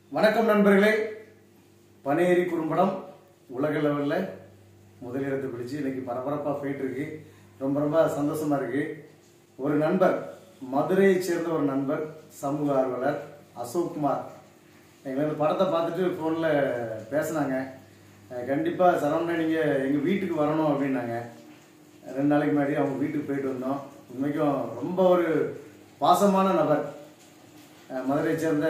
வணக்கம் நண்பர்களே பனேரி குறும்படம் உலக லெவலில் முதலிடத்தை பிடிச்சு இன்னைக்கு பரபரப்பாக போயிட்டு இருக்கு ரொம்ப ரொம்ப சந்தோஷமா இருக்கு ஒரு நண்பர் மதுரையை சேர்ந்த ஒரு நண்பர் சமூக ஆர்வலர் அசோக் குமார் எங்களை இந்த படத்தை பார்த்துட்டு ஃபோனில் பேசினாங்க அஹ் கண்டிப்பா சரவணன் நீங்கள் எங்கள் வீட்டுக்கு வரணும் அப்படின்னாங்க ரெண்டு நாளைக்கு முன்னாடி அவங்க வீட்டுக்கு போயிட்டு வந்தோம் உண்மைக்கும் ரொம்ப ஒரு பாசமான நபர் அஹ் மதுரையை சேர்ந்த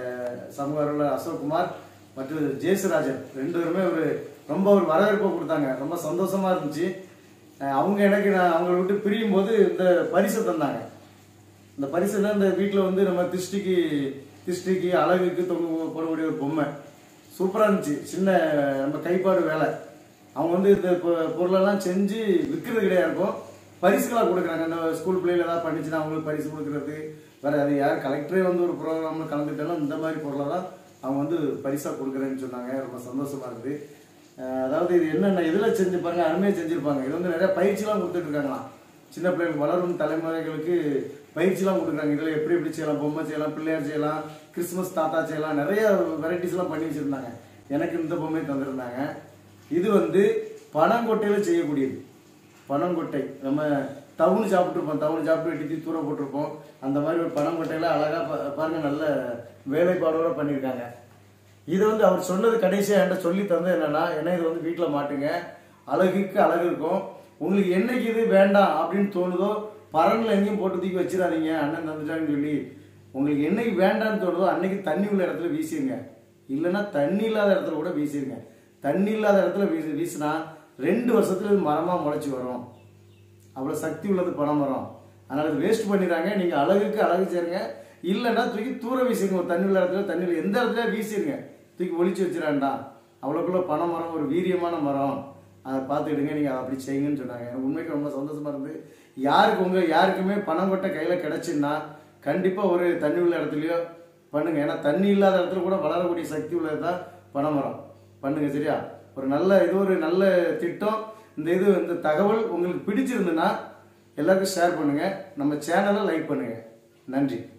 சமூக ஆர்வலர் அசோக்குமார் மற்றும் ஜேசுராஜன் ரெண்டு பேருமே ஒரு ரொம்ப ஒரு வரவேற்பை கொடுத்தாங்க ரொம்ப சந்தோஷமா இருந்துச்சு அஹ் அவங்க எனக்கு நான் அவங்களை விட்டு பிரியும் போது இந்த பரிசை தந்தாங்க இந்த பரிசு தான் இந்த வீட்டில் வந்து நம்ம திருஷ்டிக்கு திருஷ்டிக்கு அழகுக்கு தொங்க போடக்கூடிய ஒரு பொம்மை சூப்பராக இருந்துச்சு சின்ன நம்ம கைப்பாடு வேலை அவங்க வந்து இந்த பொ- பொருளெல்லாம் செஞ்சு விற்கிறது கிடையாது இருக்கும் பரிசுகளாக கொடுக்குறாங்க இந்த ஸ்கூல் பிள்ளைகள் ஏதாவது பண்ணிச்சுன்னா அவங்களுக்கு பரிசு கொடுக்குறது வேற அது யார் கலெக்டரே வந்து ஒரு ப்ரோக்ராமில் கலந்துட்டாலும் இந்த மாதிரி பொருளை தான் அவங்க வந்து பரிசாக கொடுக்குறேன்னு சொன்னாங்க ரொம்ப சந்தோஷமா இருக்குது அஹ் அதாவது இது என்னென்ன இதில் செஞ்சு பாருங்க அருமையாக செஞ்சுருப்பாங்க இது வந்து நிறைய பயிற்சிலாம் கொடுத்துட்டு இருக்காங்களாம் சின்ன பிள்ளைகள் வளரும் தலைமுறைகளுக்கு பயிற்சிலாம் கொடுக்குறாங்க இதில் எப்படி எப்படி செய்யலாம் பொம்மை செய்யலாம் பிள்ளையார் செய்யலாம் கிறிஸ்மஸ் தாத்தா செய்யலாம் நிறைய வெரைட்டிஸ்லாம் பண்ணி வச்சுருந்தாங்க எனக்கு இந்த பொம்மை தந்திருந்தாங்க இது வந்து பனங்கொட்டையில் செய்யக்கூடியது பனங்கொட்டை நம்ம தவுனு சாப்பிட்ருப்போம் தவுனு சாப்பிட்டு வெட்டி தூர போட்டிருப்போம் அந்த மாதிரி ஒரு பனங்கொட்டையில் அழகாக பாருங்க நல்ல வேலைப்பாடோட பண்ணியிருக்காங்க இது வந்து அவர் சொன்னது கடைசியா என்கிட்ட சொல்லி தந்தது என்னன்னா என்ன இது வந்து வீட்டில் மாட்டுங்க அழகுக்கு அழகு இருக்கும் உங்களுக்கு என்னைக்கு இது வேண்டாம் அப்படின்னு தோணுதோ பரன்ல எங்கேயும் போட்டு தூக்கி வச்சிடாதீங்க அண்ணன் தந்துட்டாங்கன்னு சொல்லி உங்களுக்கு என்னைக்கு வேண்டாம்னு தோணுதோ அன்னைக்கு தண்ணி உள்ள இடத்துல வீசிருங்க இல்லைன்னா தண்ணி இல்லாத இடத்துல கூட வீசிருங்க தண்ணி இல்லாத இடத்துல வீசி வீசினா ரெண்டு வருஷத்துல இது மரமா முளைச்சி வரும் அவ்வளோ சக்தி உள்ளது பணம் மரம் அதனால இது வேஸ்ட் பண்ணிடுறாங்க நீங்க அழகுக்கு அழகு சேருங்க இல்லைன்னா தூக்கி தூர வீசிருங்க ஒரு தண்ணி உள்ள இடத்துல தண்ணியில் எந்த இடத்துல வீசிருங்க தூக்கி ஒளிச்சு வச்சிடாண்டா அவ்வளோக்குள்ள பனை மரம் ஒரு வீரியமான மரம் அதை பார்த்துக்கிடுங்க நீங்கள் அப்படி செய்யுங்கன்னு சொன்னாங்க எனக்கு உண்மைக்கு ரொம்ப சந்தோஷமா இருந்து யாருக்கு உங்க யாருக்குமே பணம் கொட்ட கையில் கிடைச்சுன்னா கண்டிப்பாக ஒரு தண்ணி உள்ள இடத்துலையோ பண்ணுங்க ஏன்னா தண்ணி இல்லாத இடத்துல கூட வளரக்கூடிய சக்தி உள்ளது தான் பனைமரம் பண்ணுங்க சரியா ஒரு நல்ல இது ஒரு நல்ல திட்டம் இந்த இது இந்த தகவல் உங்களுக்கு பிடிச்சிருந்துன்னா எல்லாருக்கும் ஷேர் பண்ணுங்க நம்ம சேனலை லைக் பண்ணுங்க நன்றி